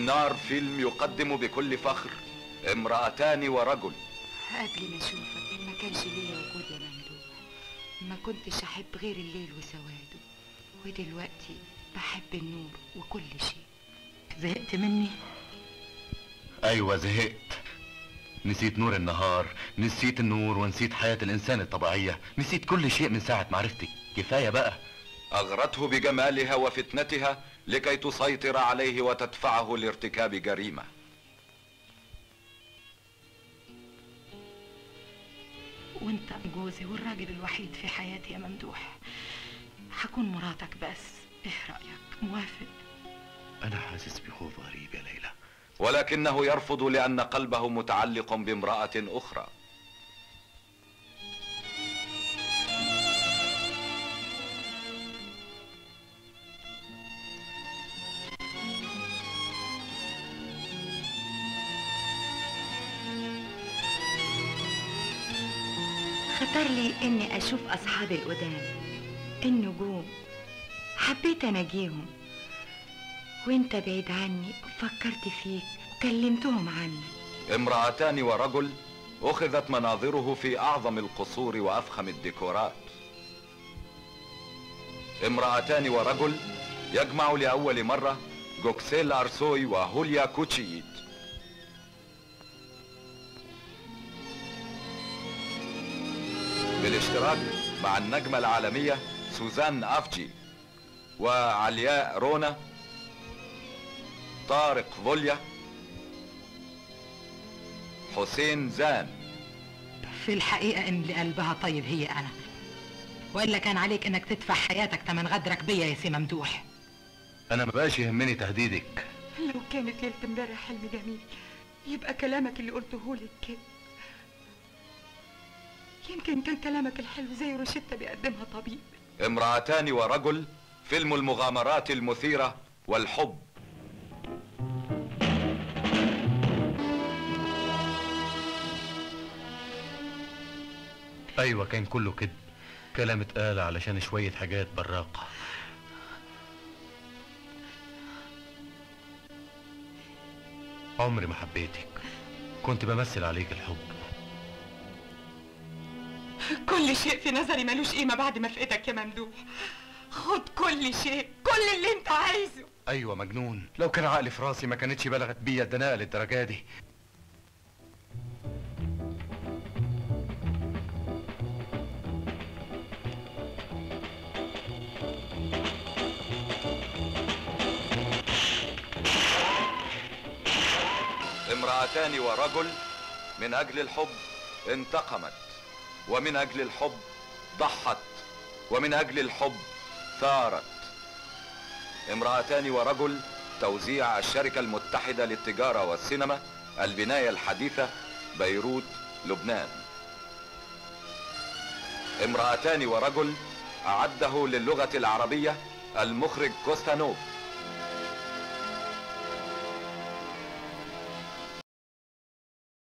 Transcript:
نار فيلم يقدم بكل فخر امرأتان ورجل قبل ما اشوفك ما كانش ليا وجود يا ممدوح ما كنتش احب غير الليل وسواده ودلوقتي بحب النور وكل شيء زهقت مني ايوه زهقت نسيت نور النهار نسيت النور ونسيت حياة الانسان الطبيعية نسيت كل شيء من ساعة معرفتك كفاية بقى أغرته بجمالها وفتنتها لكي تسيطر عليه وتدفعه لارتكاب جريمة وانت جوزي والراجل الوحيد في حياتي يا ممدوح هكون مراتك بس ايه رأيك موافق انا حاسس بخوف غريب يا ليلى ولكنه يرفض لأن قلبه متعلق بامرأة أخرى خطر لي اني اشوف اصحابي القدام النجوم حبيت اناجيهم وانت بعيد عني فكرت فيك وكلمتهم عنك امرأتان ورجل أخذت مناظره في أعظم القصور وأفخم الديكورات امرأتان ورجل يجمع لأول مرة جوكسيل أرسوي وهوليا كوتشييت بالاشتراك مع النجمة العالمية سوزان أفجي وعلياء رونا طارق فوليا حسين زان في الحقيقة ان اللي قلبها طيب هي انا والا كان عليك انك تدفع حياتك تمن غدرك بيا يا سي ممدوح انا مبقاش يهمني تهديدك لو كانت ليلة امبارح حلم جميل يبقى كلامك اللي قلته لك كده يمكن كان كلامك الحلو زي روشتة بيقدمها طبيب امرأتان ورجل فيلم المغامرات المثيرة والحب ايوه كان كله كذب كلام اتقال علشان شوية حاجات براقة عمري ما حبيتك كنت بمثل عليك الحب كل شيء في نظري ملوش قيمة بعد ما فقدك يا ممدوح خد كل شيء كل اللي انت عايزه ايوه مجنون لو كان عقلي في راسي ما كانتش بلغت بيا الدناءة للدرجة دي امرأتان ورجل من أجل الحب انتقمت ومن أجل الحب ضحت ومن أجل الحب ثارت امرأتان ورجل توزيع الشركة المتحدة للتجارة والسينما البناية الحديثة بيروت لبنان امرأتان ورجل أعده للغة العربية المخرج كوستانوف